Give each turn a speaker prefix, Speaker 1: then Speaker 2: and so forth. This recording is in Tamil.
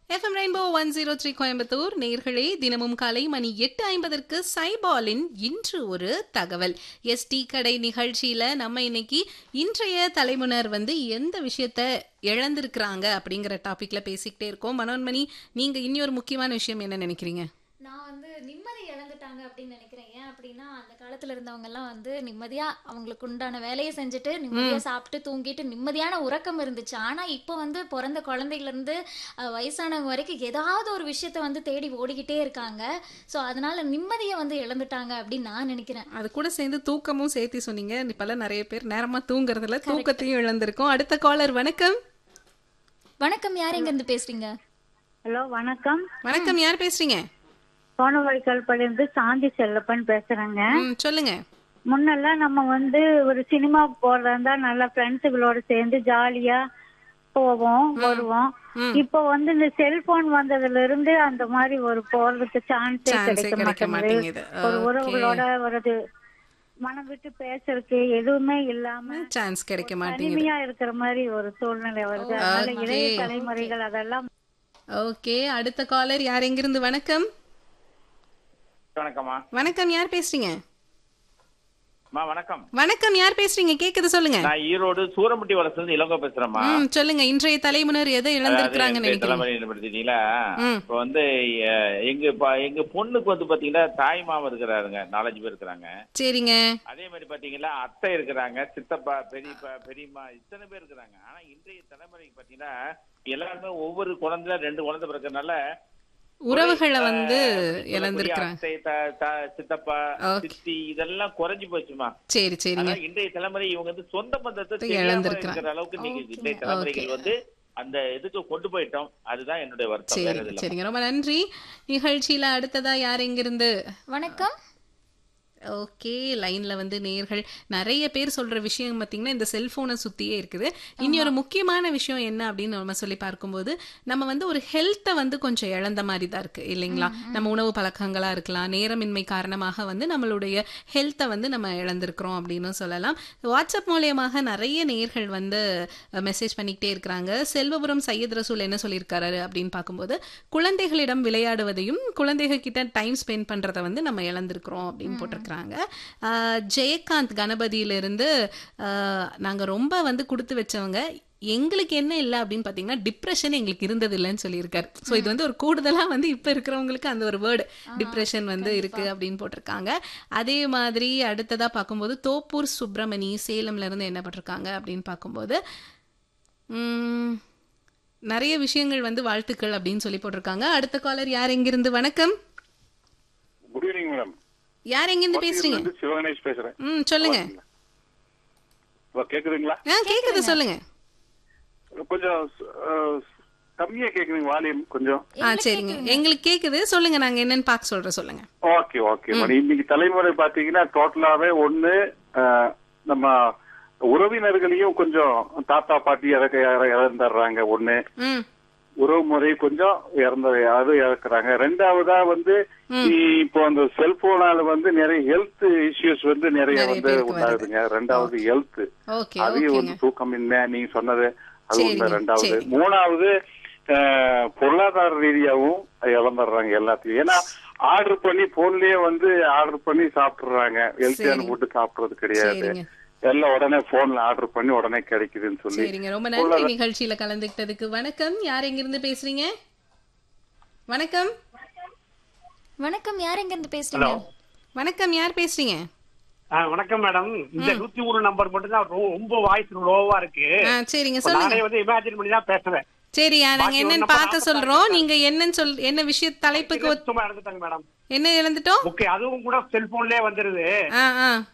Speaker 1: FM Rainbow one zero three Coimbatore நேர்களே தினமும் காலை மணி எட்டு ஐம்பதற்கு சைபாலின் இன்று ஒரு தகவல் எஸ் டி கடை நிகழ்ச்சியில நம்ம இன்னைக்கு இன்றைய தலைமுனர் வந்து எந்த விஷயத்த இழந்திருக்கிறாங்க அப்படிங்கிற டாபிக்ல பேசிக்கிட்டே இருக்கோம் மனோன்மணி நீங்க இன்னொரு முக்கியமான விஷயம் என்ன நினைக்கிறீங்க
Speaker 2: நான் வந்து நிம்மதி இழந்துட்டாங்க அப்படின்னு நினைக்கிறேன் ஏன் அப்படின்னா அந்த காலத்துல இருந்தவங்க எல்லாம் வந்து நிம்மதியா அவங்களுக்கு உண்டான வேலையை செஞ்சுட்டு நிம்மதியா சாப்பிட்டு தூங்கிட்டு நிம்மதியான உறக்கம் இருந்துச்சு ஆனா இப்போ வந்து பிறந்த குழந்தையில இருந்து அஹ், வயசானவங்க வரைக்கும் ஏதாவது ஒரு விஷயத்த வந்து தேடி ஓடிக்கிட்டே இருக்காங்க சோ அதனால நிம்மதியை வந்து இழந்துட்டாங்க அப்படின்னு நான் நினைக்கிறேன்
Speaker 1: அது கூட சேர்ந்து தூக்கமும் சேர்த்து சொன்னீங்க இப்பெல்லாம் நிறைய பேர் நேரமா தூங்குறதுல தூக்கத்தையும் இழந்திருக்கோம் அடுத்த காலர் வணக்கம்
Speaker 2: வணக்கம் யார் எங்க இருந்து பேசுறீங்க
Speaker 3: ஹலோ வணக்கம்
Speaker 1: வணக்கம் யார் பேசுறீங்க
Speaker 3: கோணவாய்க்கால்படியிருந்து சாந்தி செல்லப்பன் பேசுறேங்க
Speaker 1: ம், சொல்லுங்க
Speaker 3: முன்னெல்லாம் நம்ம வந்து ஒரு சினிமா போறதா இருந்தா நல்லா ஃப்ரெண்ட்ஸுகளோட சேர்ந்து ஜாலியா போவோம் வருவோம்
Speaker 1: ம்.
Speaker 3: இப்போ வந்து இந்த செல்போன் வந்ததுல இருந்து அந்த மாதிரி ஒரு போறதுக்கு சான்ஸே
Speaker 1: Chance ஏ
Speaker 3: கிடைக்க
Speaker 1: கிடைக்க
Speaker 3: மாட்டேங்குது
Speaker 1: மாட்டேங்குது.
Speaker 3: ஒரு
Speaker 1: Okay.
Speaker 3: உறவுகளோட ஒரு மனம் விட்டு பேசுறதுக்கு எதுவுமே இல்லாம
Speaker 1: சான்ஸ் கிடைக்க மாட்டேங்குது
Speaker 3: தனிமையா இருக்கிற மாதிரி ஒரு சூழ்நிலை வருது அதனால
Speaker 1: Okay.
Speaker 3: இளைய தலைமுறைகள் அதெல்லாம்
Speaker 1: ஓகே அடுத்த காலர் யார் எங்கிருந்து வணக்கம்
Speaker 4: வணக்கம்மா
Speaker 1: வணக்கம் யார் பேசுறீங்க
Speaker 4: அம்மா வணக்கம்
Speaker 1: வணக்கம் யார் பேசுறீங்க கேக்குது சொல்லுங்க
Speaker 4: நான் ஈரோடு சூரம்பட்டி வளசுல இருந்து இளங்கோ பேசுறேம்மா
Speaker 1: ம் சொல்லுங்க இன்றைய தலைமுனர் எதை இழந்திருக்கிறாங்க
Speaker 4: அதாவது
Speaker 1: நினைக்கிறீங்க
Speaker 4: தலைமுறை ஈடுபடுத்திட்டீங்களா
Speaker 1: ம்.
Speaker 4: இப்ப வந்து அஹ், எங்க ப- எங்க பொண்ணுக்கு வந்து பாத்தீங்கன்னா தாய் மாமா இருக்கிறாருங்க நாலஞ்சு பேர் இருக்கிறாங்க
Speaker 1: சரிங்க
Speaker 4: அதே மாதிரி பாத்தீங்கன்னா அத்தை இருக்கிறாங்க சித்தப்பா பெரியப்பா பெரியம்மா இத்தனை பேர் இருக்கிறாங்க ஆனா இன்றைய தலைமுறைக்கு பாத்தீங்கன்னா எல்லாருமே ஒவ்வொரு குழந்தைல ரெண்டு குழந்தை பிறக்கறதுனால
Speaker 1: உறவுகளை
Speaker 4: ஒரே,
Speaker 1: வந்து
Speaker 4: அஹ், சொல்லக்கூடிய
Speaker 1: இழந்திருக்கிறாங்க
Speaker 4: அத்தை, த- த- சித்தப்பா
Speaker 1: Okay.
Speaker 4: சித்தி இதெல்லாம் குறைஞ்சு போச்சுமா
Speaker 1: சரி சரிங்க
Speaker 4: ஆனா இன்றைய தலைமுறை இவங்க வந்து சொந்த பந்தத்தை தெரியாம
Speaker 1: இழந்திருக்கிறாங்க.
Speaker 4: இருக்கிற அளவுக்கு நீங்க
Speaker 2: Okay.
Speaker 4: இன்றைய தலைமுறைகள் வந்து அந்த இதுக்கு கொண்டு போயிட்டோம் அதுதான் என்னுடைய வருத்தம் வேற
Speaker 1: சரி
Speaker 4: எதுவும் இல்ல.
Speaker 1: சரிங்க ரொம்ப நன்றி நிகழ்ச்சியில அடுத்ததா யார் எங்கிருந்து
Speaker 2: வணக்கம்
Speaker 1: ஓகே லைன்ல வந்து நேர்கள் நிறைய பேர் சொல்ற விஷயம் பார்த்தீங்கன்னா இந்த செல்போனை சுத்தியே இருக்குது இனி ஒரு முக்கியமான விஷயம் என்ன அப்படின்னு நம்ம சொல்லி பார்க்கும்போது நம்ம வந்து ஒரு ஹெல்த்தை வந்து கொஞ்சம் இழந்த மாதிரி தான் இருக்கு இல்லைங்களா நம்ம உணவு பழக்கங்களா இருக்கலாம் நேரமின்மை காரணமாக வந்து நம்மளுடைய ஹெல்த்தை வந்து நம்ம இழந்திருக்கிறோம் அப்படின்னு சொல்லலாம் வாட்ஸ்அப் மூலியமாக நிறைய நேர்கள் வந்து மெசேஜ் பண்ணிக்கிட்டே இருக்கிறாங்க செல்வபுரம் சையத் ரசூல் என்ன சொல்லியிருக்காரு அப்படின்னு பார்க்கும்போது குழந்தைகளிடம் விளையாடுவதையும் குழந்தைகள் கிட்ட டைம் ஸ்பெண்ட் பண்றதை வந்து நம்ம இழந்திருக்கிறோம் அப்படின்னு போட்டிருக்கிறாங்க ஆஹ் ஜெயகாந்த் கணபதியிலிருந்து ஆஹ் நாங்க ரொம்ப வந்து கொடுத்து வச்சவங்க எங்களுக்கு என்ன இல்லை அப்படின்னு பார்த்தீங்கன்னா டிப்ரெஷன் எங்களுக்கு இருந்தது இல்லைன்னு சொல்லியிருக்காரு ஸோ இது வந்து ஒரு கூடுதலாக வந்து இப்போ இருக்கிறவங்களுக்கு அந்த ஒரு வேர்டு டிப்ரெஷன் வந்து இருக்கு அப்படின்னு போட்டிருக்காங்க அதே மாதிரி அடுத்ததாக பார்க்கும்போது தோப்பூர் சுப்பிரமணி சேலம்ல இருந்து என்ன போட்டிருக்காங்க அப்படின்னு பார்க்கும்போது உம், நிறைய விஷயங்கள் வந்து வாழ்த்துக்கள் அப்படின்னு சொல்லி போட்டிருக்காங்க அடுத்த காலர் யார் எங்கிருந்து வணக்கம்
Speaker 5: குட் ஈவினிங் மேடம்
Speaker 1: யார் எங்கிருந்து பேசுறீங்க
Speaker 5: வந்து சிவகணேஷ் பேசுறேன்
Speaker 1: ம் சொல்லுங்க
Speaker 5: இப்போ கேக்குதுங்களா
Speaker 1: ஆ கேக்குது சொல்லுங்க
Speaker 5: கொஞ்சம் அஹ், கம்மியா கேக்குதுங்க வால்யூம் கொஞ்சம்
Speaker 1: ஆ சரிங்க எங்களுக்கு கேக்குது சொல்லுங்க நாங்க என்னன்னு பார்க்க சொல்றோம் சொல்லுங்க
Speaker 5: ஓகே ஓகே மேடம் இன்னைக்கு தலைமுறை பாத்தீங்கன்னா டோட்டலாவே ஒண்ணு அஹ், நம்ம உறவினர்களையும் கொஞ்சம் தாத்தா பாட்டி இறக்க இற- இறந்துடுறாங்க ஒண்ணு
Speaker 1: ம்
Speaker 5: உறவு முறை கொஞ்சம் இறந்த அது இறக்குறாங்க ரெண்டாவதா வந்து இப்போ அந்த செல்போனால வந்து நிறைய ஹெல்த் இஷ்யூஸ் வந்து நிறைய
Speaker 1: நிறைய
Speaker 5: வந்து
Speaker 1: பேருக்கு
Speaker 5: உண்டாகுதுங்க ரெண்டாவது ஹெல்த்
Speaker 1: ஓகே
Speaker 5: அதையும்
Speaker 1: ஓகேங்க
Speaker 5: வந்து தூக்கமின்மை நீங்க சொன்னது அது
Speaker 1: சரிங்க,
Speaker 5: உண்மை ரெண்டாவது
Speaker 1: சரிங்க.
Speaker 5: மூணாவது அஹ், பொருளாதார ரீதியாகவும் இழந்துடுறாங்க எல்லாத்தையும் ஏன்னா ஆர்டர் பண்ணி போன்லயே வந்து ஆர்டர் பண்ணி சாப்பிடுறாங்க ஹெல்த்தியான
Speaker 1: சரிங்க.
Speaker 5: ஃபுட்டு சாப்பிடுறது கிடையாது
Speaker 1: சரிங்க
Speaker 5: எல்லாம் உடனே போன்ல ஆர்டர் பண்ணி உடனே கிடைக்குதுன்னு சொல்லி
Speaker 1: சரிங்க ரொம்ப நன்றி நிகழ்ச்சியில கலந்துக்கிட்டதுக்கு வணக்கம் யார் எங்கிருந்து பேசுறீங்க வணக்கம்
Speaker 2: வணக்கம் யார் எங்க இருந்து பேசுறீங்க
Speaker 1: வணக்கம் யார் பேசுறீங்க
Speaker 6: ஆ, வணக்கம் மேடம் இந்த நூத்தி மூணு நம்பர் மட்டும் தான் ரொம்ப வாய்ஸ் லோவா இருக்கு
Speaker 1: ஆ சரிங்க
Speaker 6: இப்ப
Speaker 1: சொல்லுங்க
Speaker 6: நானே வந்து இமேஜின் பண்ணி தான் பேசுறேன்
Speaker 1: சரி நாங்க
Speaker 6: பாக்கி
Speaker 1: என்னன்னு
Speaker 6: ஒண்ணு
Speaker 1: பார்க்க
Speaker 6: நாற்பத்தாறு
Speaker 1: சொல்றோம் நீங்க என்னன்னு சொல் என்ன விஷய தலைப்புக்கு ஒத்-
Speaker 6: சும்மா இறந்துட்டாங்க மேடம்
Speaker 1: என்ன இழந்துட்டோம்
Speaker 6: ஓகே அதுவும் கூட செல்போன்லயே வந்துருது
Speaker 1: ஆ ஆ